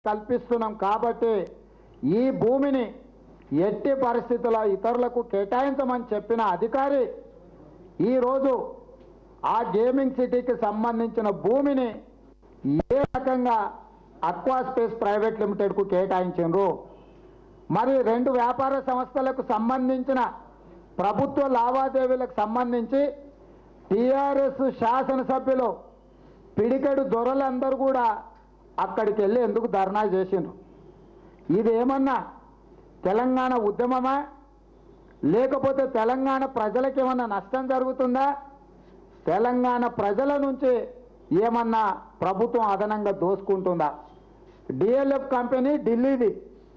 కల్పిస్తున్నాం కాబట్టి ఈ భూమిని ఎట్టి పరిస్థితుల్లో ఇతరులకు కేటాయించమని చెప్పిన అధికారి ఈరోజు ఆ గేమింగ్ సిటీకి సంబంధించిన భూమిని ఏ రకంగా అక్వా స్పేస్ ప్రైవేట్ లిమిటెడ్కు కేటాయించారు మరి రెండు వ్యాపార సంస్థలకు సంబంధించిన ప్రభుత్వ లావాదేవీలకు సంబంధించి టీఆర్ఎస్ శాసనసభ్యులు పిడికెడు దొరలందరూ కూడా అక్కడికి వెళ్ళి ఎందుకు ధర్నా చేసిండ్రు ఇదేమన్నా తెలంగాణ ఉద్యమమా లేకపోతే తెలంగాణ ప్రజలకు ఏమన్నా నష్టం జరుగుతుందా తెలంగాణ ప్రజల నుంచి ఏమన్నా ప్రభుత్వం అదనంగా దోసుకుంటుందా డిఎల్ఎఫ్ కంపెనీ ఢిల్లీది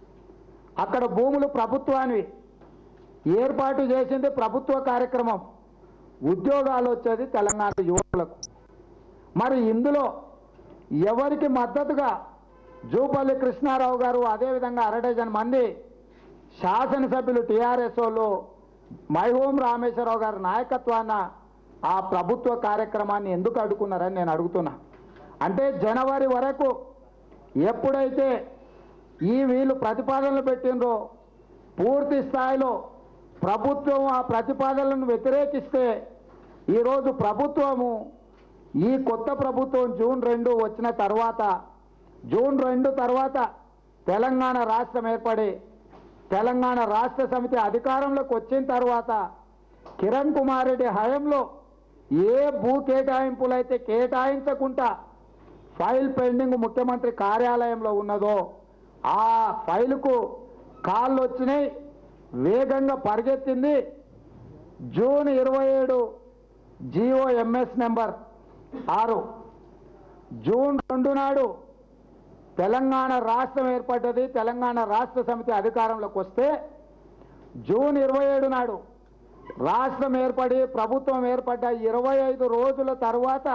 అక్కడ భూములు ప్రభుత్వానివి ఏర్పాటు చేసింది ప్రభుత్వ కార్యక్రమం ఉద్యోగాలు వచ్చేది తెలంగాణ యువకులకు మరి ఇందులో ఎవరికి మద్దతుగా జూపల్లి కృష్ణారావు గారు అదేవిధంగా అరడజన్ మంది శాసనసభ్యులు టీఆర్ఎస్ వాళ్ళు మైహోం రామేశ్వరరావు గారి నాయకత్వాన ఆ ప్రభుత్వ కార్యక్రమాన్ని ఎందుకు అడుగున్నారని నేను అడుగుతున్నా అంటే జనవరి వరకు ఎప్పుడైతే ఈ వీళ్ళు ప్రతిపాదనలు పెట్టిండ్రో పూర్తి స్థాయిలో ప్రభుత్వం ఆ ప్రతిపాదనలను వ్యతిరేకిస్తే ఈరోజు ప్రభుత్వము ఈ కొత్త ప్రభుత్వం జూన్ రెండు వచ్చిన తర్వాత జూన్ రెండు తర్వాత తెలంగాణ రాష్ట్రం ఏర్పడి తెలంగాణ రాష్ట్ర సమితి అధికారంలోకి వచ్చిన తర్వాత కిరణ్ కుమార్ రెడ్డి హయంలో ఏ భూ కేటాయింపులైతే కేటాయించకుండా ఫైల్ పెండింగ్ ముఖ్యమంత్రి కార్యాలయంలో ఉన్నదో ఆ ఫైలుకు కాళ్ళు వచ్చినాయి వేగంగా పరిగెత్తింది జూన్ ఇరవై ఏడు జిఓ ఎంఎస్ నెంబర్ ఆరు జూన్ రెండు నాడు తెలంగాణ రాష్ట్రం ఏర్పడ్డది తెలంగాణ రాష్ట్ర సమితి అధికారంలోకి వస్తే జూన్ ఇరవై ఏడు నాడు రాష్ట్రం ఏర్పడి ప్రభుత్వం ఏర్పడ్డ ఇరవై ఐదు రోజుల తర్వాత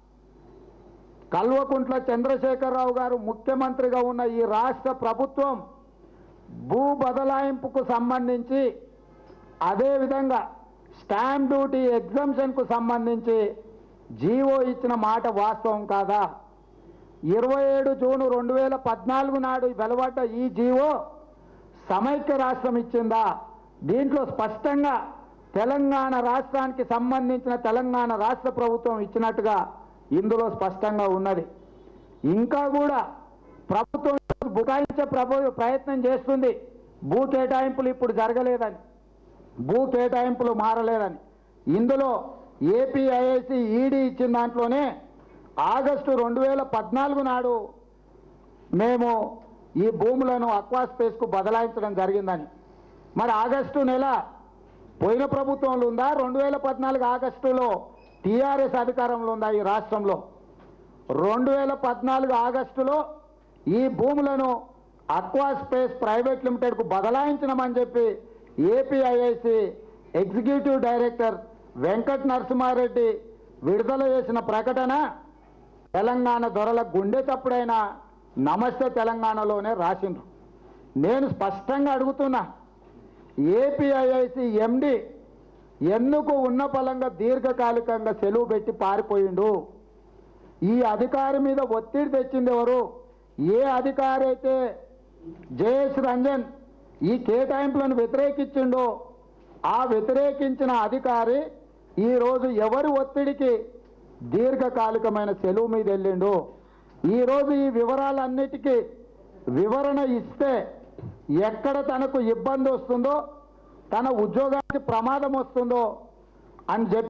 కల్వకుంట్ల చంద్రశేఖరరావు గారు ముఖ్యమంత్రిగా ఉన్న ఈ రాష్ట్ర ప్రభుత్వం భూ బదలాయింపుకు సంబంధించి అదేవిధంగా స్టాంప్ డ్యూటీ ఎగ్జంప్షన్కు సంబంధించి జీవో ఇచ్చిన మాట వాస్తవం కాదా ఇరవై ఏడు జూన్ రెండు వేల పద్నాలుగు నాడు వెలువడ్డ ఈ జీవో సమైక్య రాష్ట్రం ఇచ్చిందా దీంట్లో స్పష్టంగా తెలంగాణ రాష్ట్రానికి సంబంధించిన తెలంగాణ రాష్ట్ర ప్రభుత్వం ఇచ్చినట్టుగా ఇందులో స్పష్టంగా ఉన్నది ఇంకా కూడా ప్రభుత్వం బుకాయించే ప్రభు ప్రయత్నం చేస్తుంది భూ కేటాయింపులు ఇప్పుడు జరగలేదని భూ కేటాయింపులు మారలేదని ఇందులో ఏపీఐఐసి ఈడీ ఇచ్చిన దాంట్లోనే ఆగస్టు రెండు వేల పద్నాలుగు నాడు మేము ఈ భూములను అక్వా స్పేస్కు బదలాయించడం జరిగిందని మరి ఆగస్టు నెల పోయిన ప్రభుత్వంలో ఉందా రెండు వేల పద్నాలుగు ఆగస్టులో టీఆర్ఎస్ అధికారంలో ఉందా ఈ రాష్ట్రంలో రెండు వేల పద్నాలుగు ఆగస్టులో ఈ భూములను అక్వా స్పేస్ ప్రైవేట్ లిమిటెడ్కు బదలాయించినామని చెప్పి APIIC executive director Venkat Narasimha Reddy విడుదల చేసిన ప్రకటన తెలంగాణ దొరల గుండె చప్పుడైనా నమస్తే తెలంగాణలోనే రాసిండ్రు నేను స్పష్టంగా అడుగుతున్నా ఏపీఐఐసి ఎండి ఎందుకు ఉన్న పలంగా దీర్ఘకాలికంగా సెలవు పెట్టి పారిపోయిండు ఈ అధికారి మీద ఒత్తిడి తెచ్చింది ఎవరు ఏ అధికారి అయితే జయేష్ రంజన్ ఈ కేటాయింపులను వ్యతిరేకించిండో ఆ వ్యతిరేకించిన అధికారి ఈరోజు ఎవరి ఒత్తిడికి దీర్ఘకాలికమైన సెలవు మీద వెళ్ళిండు ఈరోజు ఈ వివరాలన్నిటికీ వివరణ ఇస్తే ఎక్కడ తనకు ఇబ్బంది వస్తుందో తన ఉద్యోగానికి ప్రమాదం వస్తుందో అని చెప్పి